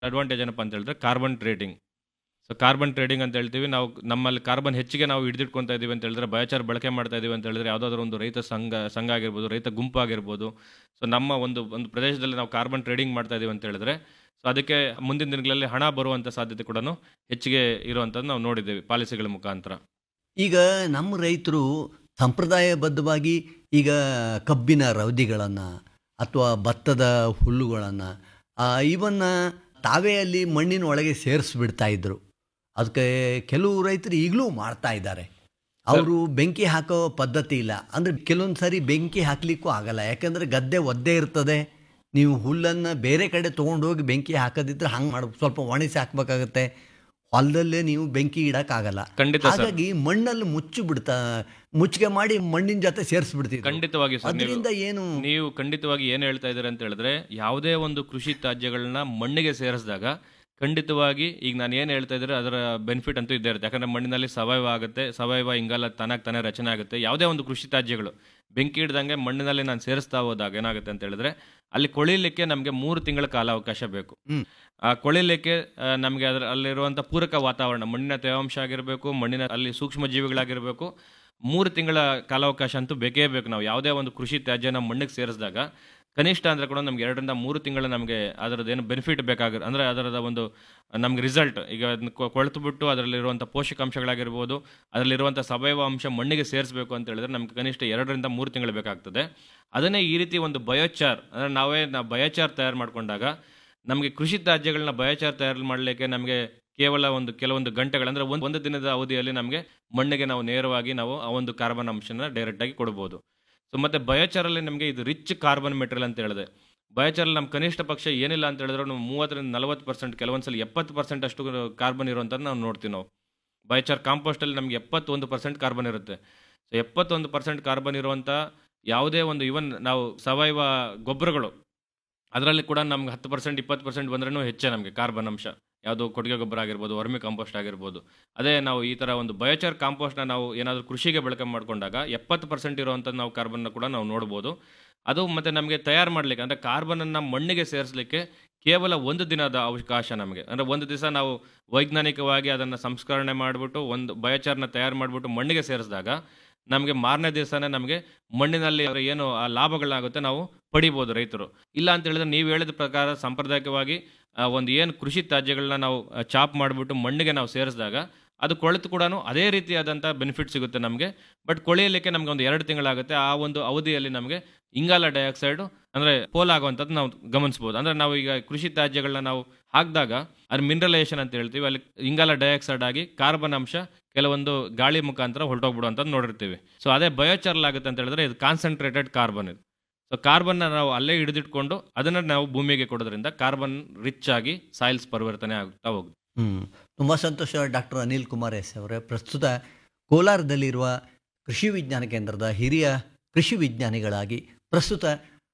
Advantage ಏನಪ್ಪ ಅಂತ ಹೇಳಿದ್ರೆ carbon trading so carbon trading ಅಂತ ಹೇಳ್ತೀವಿ ನಾವು ನಮ್ಮಲ್ಲಿ ಕಾರ್ಬನ್ ಹೆಚ್ಚಿಗೆ ನಾವು ಹಿಡಿದಿಟ್ಕೊತಾ ಇದೀವಿ ಅಂತ ಹೇಳಿದ್ರೆ ಬಯೋಚಾರ್ ಬಳಕೆ ಮಾಡ್ತಾ ಇದೀವಿ ಅಂತ ಹೇಳಿದ್ರೆ ಯಾವುದಾದ್ರೂ ಒಂದು ರೈತ ಸಂಘ ಸಂಘ ಆಗಿರ್ಬೋದು ರೈತ ಗುಂಪು ಆಗಿರ್ಬೋದು ಸೊ ನಮ್ಮ ಒಂದು ಒಂದು ಪ್ರದೇಶದಲ್ಲಿ ನಾವು ಕಾರ್ಬನ್ ಟ್ರೇಡಿಂಗ್ ಮಾಡ್ತಾ ಇದೀವಿ ಅಂತ ಹೇಳಿದ್ರೆ ಸೊ ಅದಕ್ಕೆ ಮುಂದಿನ ದಿನಗಳಲ್ಲಿ ಹಣ ಬರುವಂಥ ಸಾಧ್ಯತೆ ಕೂಡ ಹೆಚ್ಚಿಗೆ ಇರುವಂಥದ್ದು ನಾವು ನೋಡಿದ್ದೇವೆ ಪಾಲಿಸಿಗಳ ಮುಖಾಂತರ ಈಗ ನಮ್ಮ ರೈತರು ಸಂಪ್ರದಾಯಬದ್ಧವಾಗಿ ಈಗ ಕಬ್ಬಿನ ರವದಿಗಳನ್ನು ಅಥವಾ ಭತ್ತದ ಹುಲ್ಲುಗಳನ್ನು ಇವನ್ನ ತಾವೇ ಅಲ್ಲಿ ಮಣ್ಣಿನ ಒಳಗೆ ಸೇರಿಸ್ಬಿಡ್ತಾ ಇದ್ರು ಅದಕ್ಕೆ ಕೆಲವು ರೈತರು ಈಗಲೂ ಮಾಡ್ತಾ ಇದ್ದಾರೆ ಅವರು ಬೆಂಕಿ ಹಾಕೋ ಪದ್ಧತಿ ಇಲ್ಲ ಅಂದರೆ ಕೆಲವೊಂದು ಸಾರಿ ಬೆಂಕಿ ಹಾಕಲಿಕ್ಕೂ ಆಗಲ್ಲ ಯಾಕಂದರೆ ಗದ್ದೆ ಒದ್ದೆ ಇರ್ತದೆ ನೀವು ಹುಲ್ಲನ್ನು ಬೇರೆ ಕಡೆ ತೊಗೊಂಡೋಗಿ ಬೆಂಕಿ ಹಾಕೋದಿದ್ರೆ ಹಂಗೆ ಮಾಡಿ ಸ್ವಲ್ಪ ಒಣಗಿಸಿ ಹಾಕ್ಬೇಕಾಗತ್ತೆ ಹೊಲದಲ್ಲೇ ನೀವು ಬೆಂಕಿ ಇಡೋಕ್ಕಾಗಲ್ಲ ಖಂಡಿತ ಸರ್ ಹಾಗಾಗಿ ಮಣ್ಣಲ್ಲಿ ಮುಚ್ಚಿ ಬಿಡ್ತಾ ಮುಚ್ಚಿಗೆ ಮಾಡಿ ಮಣ್ಣಿನ ಜೊತೆ ಸೇರಿಸ್ಬಿಡ್ತೀವಿ ಖಂಡಿತವಾಗಿ ಸರ್ ನೀವು ಅದರಿಂದ ಏನು ನೀವು ಖಂಡಿತವಾಗಿ ಏನು ಹೇಳ್ತಾ ಇದ್ದೀರಿ ಅಂತ ಹೇಳಿದ್ರೆ ಯಾವುದೇ ಒಂದು ಕೃಷಿ ತ್ಯಾಜ್ಯಗಳನ್ನ ಮಣ್ಣಿಗೆ ಸೇರಿಸಿದಾಗ ಖಂಡಿತವಾಗಿ ಈಗ ನಾನು ಏನು ಹೇಳ್ತಾ ಇದ್ರೆ ಅದರ ಬೆನಿಫಿಟ್ ಅಂತೂ ಇದ್ದೇ ಇರುತ್ತೆ ಯಾಕಂದ್ರೆ ಮಣ್ಣಿನಲ್ಲಿ ಸಾವಯವ ಆಗುತ್ತೆ ಸಾವಯವ ಇಂಗಾಲ ತನಕ ತಾನೇ ರಚನೆ ಆಗುತ್ತೆ ಯಾವುದೇ ಒಂದು ಕೃಷಿ ತ್ಯಾಜ್ಯಗಳು ಬೆಂಕಿ ಹಿಡ್ದಂಗೆ ಮಣ್ಣಿನಲ್ಲಿ ನಾನು ಸೇರಿಸ್ತಾ ಹೋದಾಗ ಏನಾಗುತ್ತೆ ಅಂತ ಹೇಳಿದ್ರೆ ಅಲ್ಲಿ ಕೊಳಿಲಿಕ್ಕೆ ನಮಗೆ ಮೂರು ತಿಂಗಳ ಕಾಲಾವಕಾಶ ಬೇಕು ಹ್ಮ್. ಆ ಕೊಳಿಲಿಕ್ಕೆ ನಮಗೆ ಅದರ ಅಲ್ಲಿರುವಂಥ ಪೂರಕ ವಾತಾವರಣ ಮಣ್ಣಿನ ತೇವಾಂಶ ಆಗಿರಬೇಕು ಮಣ್ಣಿನ ಅಲ್ಲಿ ಸೂಕ್ಷ್ಮ ಜೀವಿಗಳಾಗಿರಬೇಕು ಮೂರು ತಿಂಗಳ ಕಾಲಾವಕಾಶ ಅಂತೂ ಬೇಕೇ ಬೇಕು ನಾವು ಯಾವುದೇ ಒಂದು ಕೃಷಿ ತ್ಯಾಜ್ಯನ ಮಣ್ಣಿಗೆ ಸೇರಿಸಿದಾಗ ಕನಿಷ್ಠ ಅಂದರೆ ಕೂಡ ನಮ್ಗೆ ಎರಡರಿಂದ ಮೂರು ತಿಂಗಳ ನಮಗೆ ಅದರದ್ದು ಏನು ಬೆನಿಫಿಟ್ ಬೇಕಾಗಿರೋ ಅಂದರೆ ಅದರದ ಒಂದು ನಮ್ಗೆ ರಿಸಲ್ಟ್ ಈಗ ಅದನ್ನ ಕೊ- ಕೊಳೆತು ಬಿಟ್ಟು ಅದರಲ್ಲಿರುವಂಥ ಪೋಷಕಾಂಶಗಳಾಗಿರ್ಬೋದು ಅದರಲ್ಲಿರುವಂಥ ಸಾವಯವ ಅಂಶ ಮಣ್ಣಿಗೆ ಸೇರಿಸಬೇಕು ಅಂತ ಹೇಳಿದ್ರೆ ನಮ್ಗೆ ಕನಿಷ್ಠ ಎರಡರಿಂದ ಮೂರು ತಿಂಗಳು ಬೇಕಾಗ್ತದೆ ಅದನ್ನೇ ಈ ರೀತಿ ಒಂದು ಬಯೋಚಾರ್ ಅಂದರೆ ನಾವೇ ನಾವು ಬಯೋಚಾರ್ ತಯಾರು ಮಾಡಿಕೊಂಡಾಗ ನಮಗೆ ಕೃಷಿ ತ್ಯಾಜ್ಯಗಳನ್ನ ಬಯೋಚಾರ್ ತಯಾರು ಮಾಡಲಿಕ್ಕೆ ನಮಗೆ ಕೇವಲ ಒಂದು ಕೆಲವೊಂದು ಗಂಟೆಗಳು ಅಂದರೆ ಒಂದು ಒಂದು ದಿನದ ಅವಧಿಯಲ್ಲಿ ನಮಗೆ ಮಣ್ಣಿಗೆ ನಾವು ನೇರವಾಗಿ ನಾವು ಆ ಒಂದು ಕಾರ್ಬನ್ ಅಂಶನ ಡೈರೆಕ್ಟಾಗಿ ಕೊಡ್ಬೋದು ಸೊ ಮತ್ತು ಬಯೋಚಾರಲ್ಲಿ ನಮಗೆ ಇದು ರಿಚ್ ಕಾರ್ಬನ್ ಮೆಟೀರಿಯಲ್ ಅಂತ ಹೇಳಿದೆ ಬಯೋಚಾರಲ್ಲಿ ನಮ್ಮ ಕನಿಷ್ಠ ಪಕ್ಷ ಏನಿಲ್ಲ ಅಂತ ಹೇಳಿದ್ರೆ ನಾವು ಮೂವತ್ತರಿಂದ ನಲವತ್ತು ಪರ್ಸೆಂಟ್ ಕೆಲವೊಂದ್ಸಲ ಎಪ್ಪತ್ತು ಪರ್ಸೆಂಟ್ ಅಷ್ಟು ಕಾರ್ಬನ್ ಇರುವಂಥದ್ದು ನಾವು ನೋಡ್ತೀವಿ ನಾವು ಬಯೋಚಾರ್ ಕಾಂಪೋಸ್ಟಲ್ಲಿ ನಮಗೆ ಎಪ್ಪತ್ತೊಂದು ಪರ್ಸೆಂಟ್ ಕಾರ್ಬನ್ ಇರುತ್ತೆ ಸೊ ಎಪ್ಪತ್ತೊಂದು ಪರ್ಸೆಂಟ್ ಕಾರ್ಬನ್ ಇರುವಂಥ ಯಾವುದೇ ಒಂದು ಇವನ್ ನಾವು ಸಾವಯವ ಗೊಬ್ಬರಗಳು ಅದರಲ್ಲಿ ಕೂಡ ನಮ್ಗೆ ಹತ್ತು ಪರ್ಸೆಂಟ್ ಇಪ್ಪತ್ತು ಪರ್ಸೆಂಟ್ ಬಂದ್ರೂ ಹೆಚ್ಚೇ ನಮಗೆ ಕಾರ್ಬನ್ ಅಂಶ ಯಾವುದು ಕೊಟ್ಟಿಗೆ ಗೊಬ್ಬರ ಆಗಿರ್ಬೋದು ವರ್ಮಿ ಕಾಂಪೋಸ್ಟ್ ಆಗಿರ್ಬೋದು ಅದೇ ನಾವು ಈ ಥರ ಒಂದು ಬಯೋಚಾರ್ ಕಾಂಪೋಸ್ಟ್ನ ನಾವು ಏನಾದರೂ ಕೃಷಿಗೆ ಬಳಕೆ ಮಾಡಿಕೊಂಡಾಗ ಎಪ್ಪತ್ತು ಪರ್ಸೆಂಟ್ ಇರುವಂಥದ್ದು ನಾವು ಕಾರ್ಬನ್ನ ಕೂಡ ನಾವು ನೋಡ್ಬೋದು ಅದು ಮತ್ತು ನಮಗೆ ತಯಾರು ಮಾಡಲಿಕ್ಕೆ ಅಂದರೆ ಕಾರ್ಬನನ್ನು ಮಣ್ಣಿಗೆ ಸೇರಿಸಲಿಕ್ಕೆ ಕೇವಲ ಒಂದು ದಿನದ ಅವಕಾಶ ನಮಗೆ ಅಂದರೆ ಒಂದು ದಿವಸ ನಾವು ವೈಜ್ಞಾನಿಕವಾಗಿ ಅದನ್ನು ಸಂಸ್ಕರಣೆ ಮಾಡಿಬಿಟ್ಟು ಒಂದು ಬಯೋಚಾರ್ನ ತಯಾರು ಮಾಡಿಬಿಟ್ಟು ಮಣ್ಣಿಗೆ ಸೇರಿಸಿದಾಗ ನಮಗೆ ಮಾರನೇ ದಿವಸನೇ ನಮಗೆ ಮಣ್ಣಿನಲ್ಲಿ ಅದರ ಏನು ಆ ಲಾಭಗಳಾಗುತ್ತೆ ನಾವು ಪಡಿಬೋದು ರೈತರು ಇಲ್ಲ ಅಂತ ಹೇಳಿದ್ರೆ ನೀವು ಹೇಳಿದ ಪ್ರಕಾರ ಸಾಂಪ್ರದಾಯಿಕವಾಗಿ ಆ, ಒಂದು ಏನು ಕೃಷಿ ತ್ಯಾಜ್ಯಗಳನ್ನ ನಾವು ಚಾಪ್ ಮಾಡಿಬಿಟ್ಟು ಮಣ್ಣಿಗೆ ನಾವು ಸೇರಿಸಿದಾಗ ಅದು ಕೊಳೆತು ಕೂಡ ಅದೇ ರೀತಿಯಾದಂಥ ಬೆನಿಫಿಟ್ ಸಿಗುತ್ತೆ ನಮಗೆ ಬಟ್ ಕೊಳೆಯಲಿಕ್ಕೆ ನಮಗೆ ಒಂದು ಎರಡು ತಿಂಗಳಾಗುತ್ತೆ ಆ ಒಂದು ಅವಧಿಯಲ್ಲಿ ನಮಗೆ ಇಂಗಾಲ ಡೈಆಕ್ಸೈಡು ಅಂದರೆ ಪೋಲ್ ಆಗುವಂಥದ್ದು ನಾವು ಗಮನಿಸ್ಬೋದು ಅಂದರೆ ನಾವು ಈಗ ಕೃಷಿ ತ್ಯಾಜ್ಯಗಳನ್ನ ನಾವು ಹಾಕಿದಾಗ ಅದು ಮಿನರಲೈಸೇಷನ್ ಅಂತ ಹೇಳ್ತೀವಿ ಅಲ್ಲಿ ಇಂಗಾಲ ಡೈಆಕ್ಸೈಡ್ ಆಗಿ ಕಾರ್ಬನ್ ಅಂಶ ಕೆಲವೊಂದು ಗಾಳಿ ಮುಖಾಂತರ ಹೊರಟೋಗ್ಬಿಡುವಂಥದ್ದು ನೋಡಿರ್ತೀವಿ ಸೊ ಅದೇ ಬಯೋಚಾರ್ಲ್ ಆಗುತ್ತೆ ಅಂತ ಹೇಳಿದ್ರೆ ಇದು ಕಾನ್ಸಂಟ್ರೇಟೆಡ್ ಕಾರ್ಬನ್ ಇದು ಸೊ ಕಾರ್ಬನ್ನ ನಾವು ಅಲ್ಲೇ ಹಿಡಿದಿಟ್ಕೊಂಡು ಅದನ್ನು ನಾವು ಭೂಮಿಗೆ ಕೊಡೋದ್ರಿಂದ ಕಾರ್ಬನ್ ರಿಚ್ ಆಗಿ ಸಾಯಿಲ್ಸ್ ಪರಿವರ್ತನೆ ಆಗ್ತಾ ಹೋಗುತ್ತೆ ಹ್ಞೂ ತುಂಬ ಸಂತೋಷ ಡಾಕ್ಟರ್ ಅನಿಲ್ ಕುಮಾರ್ ಎಸ್ ಅವರೇ ಪ್ರಸ್ತುತ ಕೋಲಾರದಲ್ಲಿರುವ ಕೃಷಿ ವಿಜ್ಞಾನ ಕೇಂದ್ರದ ಹಿರಿಯ ಕೃಷಿ ವಿಜ್ಞಾನಿಗಳಾಗಿ ಪ್ರಸ್ತುತ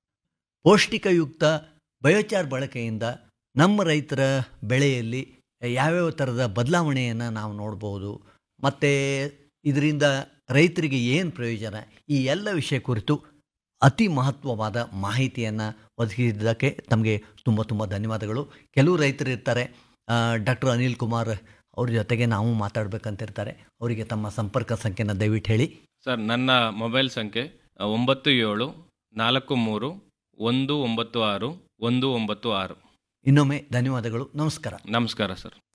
ಪೌಷ್ಟಿಕಯುಕ್ತ ಬಯೋಚಾರ್ ಬಳಕೆಯಿಂದ ನಮ್ಮ ರೈತರ ಬೆಳೆಯಲ್ಲಿ ಯಾವ್ಯಾವ ಥರದ ಬದಲಾವಣೆಯನ್ನು ನಾವು ನೋಡ್ಬೋದು ಮತ್ತು ಇದರಿಂದ ರೈತರಿಗೆ ಏನು ಪ್ರಯೋಜನ ಈ ಎಲ್ಲ ವಿಷಯ ಕುರಿತು ಅತಿ ಮಹತ್ವವಾದ ಮಾಹಿತಿಯನ್ನು ಒದಗಿಸಿದ್ದಕ್ಕೆ ತಮಗೆ ತುಂಬ ತುಂಬ ಧನ್ಯವಾದಗಳು ಕೆಲವು ರೈತರು ಇರ್ತಾರೆ ಡಾಕ್ಟರ್ ಅನಿಲ್ ಕುಮಾರ್ ಅವ್ರ ಜೊತೆಗೆ ನಾವು ಮಾತಾಡ್ಬೇಕಂತಿರ್ತಾರೆ ಅವರಿಗೆ ತಮ್ಮ ಸಂಪರ್ಕ ಸಂಖ್ಯೆನ ದಯವಿಟ್ಟು ಹೇಳಿ ಸರ್ ನನ್ನ ಮೊಬೈಲ್ ಸಂಖ್ಯೆ ಆ, ಒಂಬತ್ತು ಏಳು ನಾಲ್ಕು ಮೂರು ಒಂದು ಒಂಬತ್ತು ಆರು ಒಂದು ಒಂಬತ್ತು ಆರು ಇನ್ನೊಮ್ಮೆ ಧನ್ಯವಾದಗಳು ನಮಸ್ಕಾರ ನಮಸ್ಕಾರ ಸರ್